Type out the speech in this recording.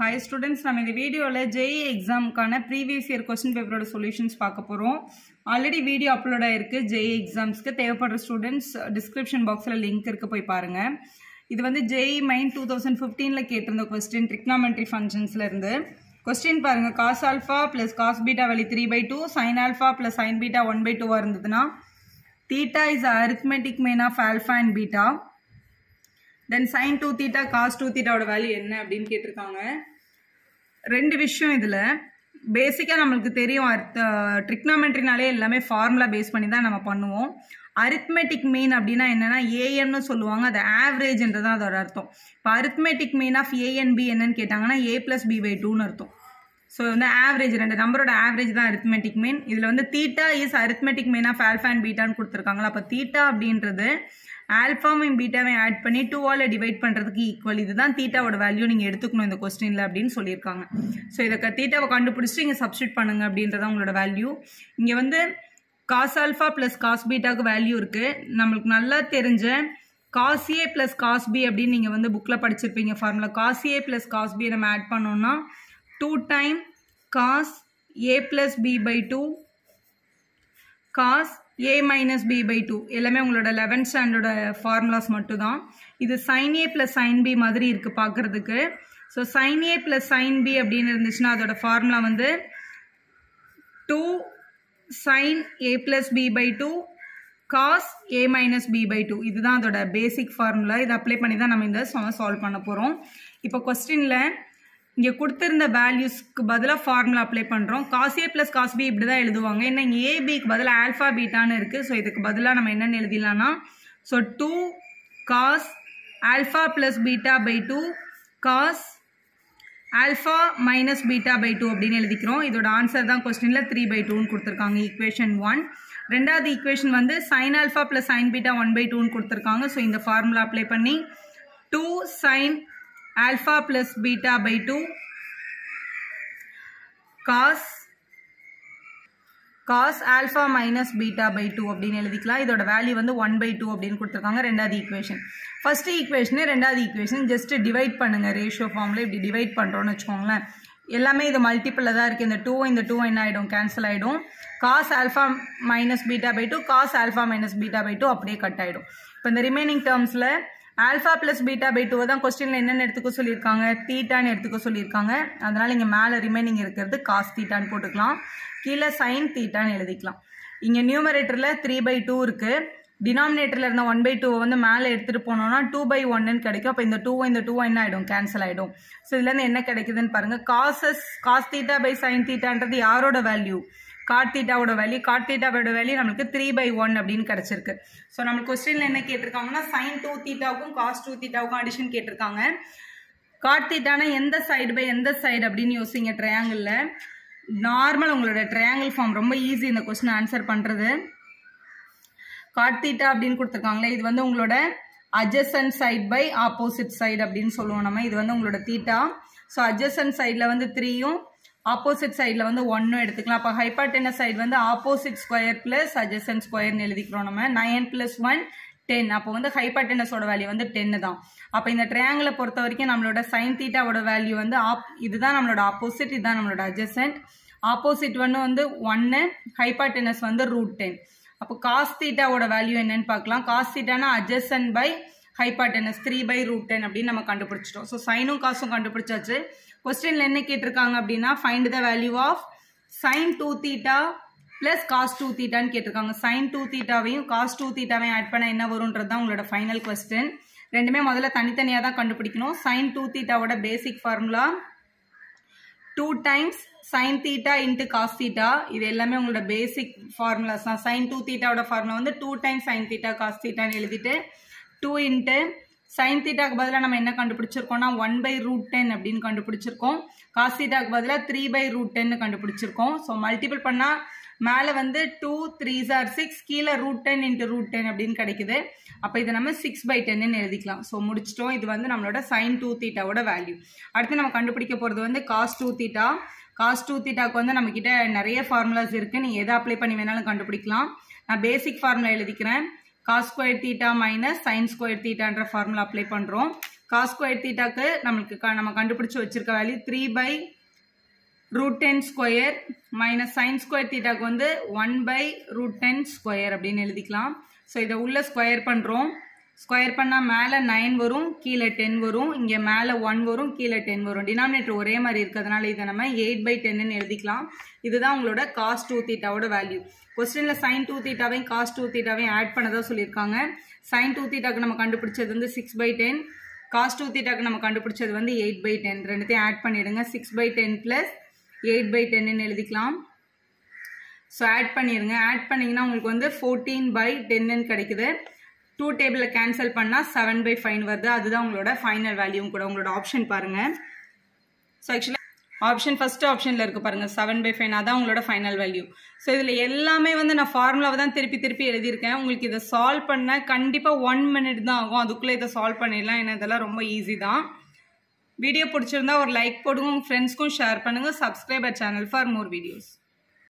hi students நம்ம இந்த வீடியோவில் ஜேஇ எக்ஸாமுக்கான ப்ரீவியஸ் இயர் கொஸ்டின் பேப்பரோட சொல்யூஷன்ஸ் பார்க்க போகிறோம் ஆல்ரெடி வீடியோ அப்லோட் ஆயிருக்கு ஜேஇ எக்ஸாம்ஸ்க்கு தேவைப்படுற ஸ்டூடெண்ட்ஸ் டிஸ்கிரிப்ஷன் பாக்ஸில் லிங்க் இருக்கு போய் பாருங்கள் இது வந்து ஜேஇ மைன் டூ தௌசண்ட் ஃபிஃப்டீனில் கேட்டிருந்த கொஸ்டின் ட்ரிக்னாமெண்ட்ரி ஃபங்க்ஷன்ஸ்ல இருந்து கொஸ்டின் பாருங்கள் cos alpha plus cos beta value three by two sine alpha plus sine beta one by டூவாக இருந்ததுன்னா theta is arithmetic mean of alpha and beta then sine two theta cos two தீட்டாவோட value என்ன அப்படின்னு கேட்டிருக்காங்க ரெண்டு விஷயம் இதில் பேசிக்காக நம்மளுக்கு தெரியும் ட்ரிக்னாமெட்ரினாலே எல்லாமே ஃபார்முலா பேஸ் பண்ணி தான் நம்ம பண்ணுவோம் அரித்மெட்டிக் மீன் அப்படின்னா என்னன்னா ஏஎன்னு சொல்லுவாங்க அது ஆவரேஜ்ன்றது தான் அதோட அர்த்தம் இப்போ அரித்மெட்டிக் மீன் ஆஃப் ஏஎன்பி என்னன்னு கேட்டாங்கன்னா ஏ ப்ளஸ் பி பை டூன்னு அர்த்தம் ஸோ வந்து ஆவரேஜ் ரெண்டு நம்பரோட ஆவரேஜ் தான் அரித்மெட்டிக் மீன் இதில் வந்து theta is arithmetic mean of alpha and பீட்டான்னு கொடுத்துருக்காங்களா அப்போ தீட்டா அப்படின்றது ஆல்ஃபாவையும் பீட்டாவையும் ஆட் பண்ணி டூவால் டிவைட் பண்ணுறதுக்கு ஈக்குவல் இதுதான் தீட்டாவோட வேல்யூ நீங்கள் எடுத்துக்கணும் இந்த கொஸ்டினில் அப்படின்னு சொல்லியிருக்காங்க ஸோ இதை தீட்டாவை கண்டுபிடிச்சிட்டு இங்கே சப்ஸ்டியூட் பண்ணுங்க அப்படின்றத உங்களோட வேல்யூ இங்கே வந்து காஸ் ஆல்ஃபா ப்ளஸ் காஸ் பீட்டாவுக்கு வேல்யூ இருக்குது நம்மளுக்கு நல்லா தெரிஞ்ச cos A plus cos B அப்படின்னு நீங்கள் வந்து புக்கில் படிச்சிருப்பீங்க formula cos A plus cos B நம்ம ஆட் பண்ணோம்னா two time cos A plus B by two cos A minus B by two எல்லாமே உங்களோட லெவன்த் ஸ்டாண்டர்டோட ஃபார்முலாஸ் மட்டும் தான் இது sine A plus sine B மாதிரி இருக்குது பார்க்குறதுக்கு so sine A plus sine B அப்படின்னு இருந்துச்சுன்னா அதோட ஃபார்முலா வந்து two sine A plus B by two cos A minus B by two இதுதான் அதோட பேசிக் ஃபார்முலா இதை அப்ளை பண்ணி தான் நம்ம இந்த சால்வ் பண்ண போகிறோம் இப்போ கொஸ்டினில் இங்கே கொடுத்துருந்த வேல்யூஸ்க்கு பதிலாக ஃபார்முலா அப்ளை பண்ணுறோம் cos A plus cos B இப்படி தான் எழுதுவாங்க ஏன்னா இங்கே ஏபிக்கு பதிலாக ஆல்ஃபா பீட்டான்னு இருக்குது ஸோ இதுக்கு பதிலாக நம்ம என்னென்னு எழுதிடலாம்னா so two cos alpha plus beta by two cos alpha minus beta by two அப்படின்னு எழுதிக்கிறோம் இதோட ஆன்சர் தான் கொஸ்டினில் த்ரீ பை டூன்னு கொடுத்துருக்காங்க ஈக்குவேஷன் ஒன் ரெண்டாவது ஈக்குவேஷன் வந்து sine alpha plus sine beta one by டூன்னு கொடுத்துருக்காங்க ஸோ இந்த ஃபார்முலா அப்ளை பண்ணி two sine alpha plus beta by 2 cos cos alpha minus beta by 2 அப்படின்னு எழுதிக்கலாம் இதோட வேல்யூ வந்து 1 by 2 அப்படின்னு கொடுத்துருக்காங்க ரெண்டாவது ஈக்குவேஷன் ஃபர்ஸ்ட் ஈக்குவேஷனு ரெண்டாவது ஈக்குவேஷன் ஜஸ்ட் டிவைட் பண்ணுங்க ரேஷியோ ஃபார்மில் இப்படி டிவைட் பண்ணுறோன்னு வச்சுக்கோங்களேன் எல்லாமே இது மல்டிப்பிளில் தான் இருக்குது இந்த டூ இந்த டூ என்ன ஆகிடும் கேன்சல் ஆகிடும் cos alpha minus beta by two cos alpha minus beta by two அப்படியே கட் ஆகிடும் இப்போ இந்த ரிமைனிங் டேர்ம்ஸில் alpha plus beta by two தான் கொஸ்டினில் என்னென்னு எடுத்துக்க சொல்லியிருக்காங்க தீட்டான்னு எடுத்துக்க சொல்லியிருக்காங்க அதனால் இங்கே மேலே ரிமைனிங் இருக்கிறது காஸ் தீட்டான்னு போட்டுக்கலாம் கீழே சைன் தீட்டான்னு எழுதிக்கலாம் இங்கே நியூமரேட்டரில் த்ரீ பை டூ இருக்குது டினாமினேட்டரில் இருந்த ஒன் பை டூவை வந்து மேலே எடுத்துகிட்டு போனோம்னா டூ பை ஒன்னு கிடைக்கும் அப்போ இந்த டூ இந்த டூ என்ன ஆகிடும் கேன்சல் ஆகிடும் ஸோ இதுலேருந்து என்ன கிடைக்குதுன்னு பாருங்கள் காசஸ் காஸ் தீட்டா பை சைன் தீட்டான்றது யாரோட வேல்யூ காட் தீட்டாவோட வேல்யூ காட் தீட்டாவோட வேல்யூ நம்மளுக்கு த்ரீ பை ஒன் அப்படின்னு கிடைச்சிருக்கு ஸோ நம்மளுக்கு கொஸ்டின்ல என்ன கேட்டிருக்காங்கன்னா சைன் டூ தீட்டாவுக்கும் காஸ் டூ தீட்டாவுக்கும் அடிஷன் கேட்டிருக்காங்க காட் தீட்டானா எந்த சைடு பை எந்த சைடு அப்படின்னு யோசிங்க ட்ரையாங்கிளில் நார்மல் உங்களோட ட்ரையாங்கிள் ஃபார்ம் ரொம்ப ஈஸி இந்த கொஸ்டின் ஆன்சர் பண்ணுறது காட் தீட்டா அப்படின்னு கொடுத்துருக்காங்களே இது வந்து உங்களோட adjacent side by opposite side அப்படின்னு சொல்லுவோம் நம்ம இது வந்து உங்களோட தீட்டா ஸோ அட்ஜசன்ட் சைடில் வந்து த்ரீயும் ஆப்போசிட் சைடில் வந்து ஒன்னும் எடுத்துக்கலாம் அப்போ ஹைப்பர்டெனஸ் சைடு வந்து ஆப்போசிட் ஸ்கொயர் பிளஸ் அட்ஜசன்ட் ஸ்கொயர்னு எழுதிக்கிறோம் நம்ம நைன் பிளஸ் ஒன் டென் அப்போ வந்து ஹைப்பர்டெனஸோட வேல்யூ வந்து டென்னு தான் அப்போ இந்த ட்ரையாங்கிளை பொறுத்த வரைக்கும் நம்மளோட சைன் தீட்டாவோட வேல்யூ வந்து ஆப் இதுதான் நம்மளோட ஆப்போசிட் இதுதான் நம்மளோட அட்ஜசன்ட் ஆப்போசிட் ஒன்று வந்து ஒன்று ஹைப்பர்டெனஸ் வந்து ரூட் டென் அப்போ காஸ் தீட்டாவோட வேல்யூ என்னன்னு பார்க்கலாம் காஸ் தீட்டானா adjacent by hypotenuse three by root ten அப்படின்னு நம்ம கண்டுபிடிச்சிட்டோம் ஸோ சைனும் காசும் கண்டுபிடிச்சாச்சு கொஸ்டின்ல என்ன கேட்டிருக்காங்க அப்படின்னா find the value of sine two theta plus cos two தீட்டான்னு கேட்டிருக்காங்க சைன் டூ தீட்டாவையும் காஸ் டூ தீட்டாவையும் ஆட் பண்ண என்ன வரும்ன்றது தான் உங்களோட ஃபைனல் கொஸ்டின் ரெண்டுமே முதல்ல தனித்தனியாக தான் கண்டுபிடிக்கணும் சைன் டூ தீட்டாவோட basic formula two times sine theta into cos theta இது எல்லாமே உங்களோட பேசிக் ஃபார்முலாஸ் தான் சைன் டூ தீட்டாவோட ஃபார்முலா வந்து two times sine theta cos தீட்டான்னு எழுதிட்டு டூ இன்ட்டு சைன் தீட்டாக்கு பதிலாக நம்ம என்ன கண்டுபிடிச்சிருக்கோம்னா ஒன் பை ரூட் டென் அப்படின்னு கண்டுபிடிச்சிருக்கோம் காஸ் தீட்டாக்கு பதிலாக த்ரீ பை ரூட் டென்னு கண்டுபிடிச்சிருக்கோம் ஸோ மல்டிபிள் பண்ணால் மேலே வந்து டூ த்ரீ ஆர் சிக்ஸ் கீழே root ten into root ten அப்படின்னு கிடைக்குது அப்போ இதை நம்ம சிக்ஸ் பை டென்னு எழுதிக்கலாம் ஸோ முடிச்சிட்டோம் இது வந்து நம்மளோட சைன் டூ தீட்டாவோட வேல்யூ அடுத்து நம்ம கண்டுபிடிக்க போகிறது வந்து cos two theta cos two தீட்டாக்கு வந்து நம்மக்கிட்ட நிறைய ஃபார்முலாஸ் இருக்குது நீங்கள் எதை அப்ளை பண்ணி வேணாலும் கண்டுபிடிக்கலாம் நான் பேசிக் ஃபார்முலா எழுதிக்கிறேன் cos square theta minus sine square தீட்டான்ற ஃபார்முலா அப்ளை பண்ணுறோம் காஸ் ஸ்கொயர் தீட்டாக்கு நம்மளுக்கு க- நம்ம கண்டுபிடிச்சு வச்சிருக்க value three by root ten square minus sine square தீட்டாக்கு வந்து one by root ten square அப்படின்னு எழுதிக்கலாம் ஸோ இதை உள்ள ஸ்கொயர் பண்ணுறோம் ஸ்கொயர் பண்ணால் மேலே நைன் வரும் கீழே டென் வரும் இங்கே மேலே ஒன் வரும் கீழே டென் வரும் டினாமினேட்டர் ஒரே மாதிரி இருக்கிறதுனால இதை நம்ம எயிட் பை டென்னு எழுதிக்கலாம் இதுதான் உங்களோட காஸ் டூ தீட்டாவோட வேல்யூ கொஸ்டினில் சைன் டூ தீட்டாவையும் காஸ் டூ தீட்டாவையும் ஆட் பண்ணதா சொல்லியிருக்காங்க சைன் டூ தீட்டாக்கு நம்ம கண்டுபிடிச்சது வந்து six by ten cos two தீட்டாக்கு நம்ம கண்டுபிடிச்சது வந்து எயிட் பை டென் ரெண்டுத்தையும் ஆட் பண்ணிடுங்க six by ten plus eight by டென்னு எழுதிக்கலாம் ஸோ ஆட் பண்ணிடுங்க ஆட் பண்ணிங்கன்னா உங்களுக்கு வந்து ஃபோர்டீன் பை டென்னு கிடைக்குது டூ டேபிளில் கேன்சல் பண்ணால் செவன் பை ஃபைன் வருது அதுதான் உங்களோட ஃபைனல் வேல்யூவும் கூட உங்களோட ஆப்ஷன் பாருங்கள் ஸோ ஆக்சுவலாக ஆப்ஷன் ஃபர்ஸ்ட் ஆப்ஷனில் இருக்கு பாருங்க செவன் பை ஃபைன் அதான் உங்களோட ஃபைனல் வேல்யூ ஸோ இதில் எல்லாமே வந்து நான் ஃபார்முலாவை தான் திருப்பி திருப்பி எழுதியிருக்கேன் உங்களுக்கு இதை சால்வ் பண்ண கண்டிப்பாக ஒன் மினிட் தான் ஆகும் அதுக்குள்ளே இதை சால்வ் பண்ணிடலாம் ஏன்னா இதெல்லாம் ரொம்ப ஈஸி தான் வீடியோ பிடிச்சிருந்தா ஒரு லைக் போடுங்க உங்கள் ஃப்ரெண்ட்ஸ்க்கும் ஷேர் பண்ணுங்கள் subscriber channel for more videos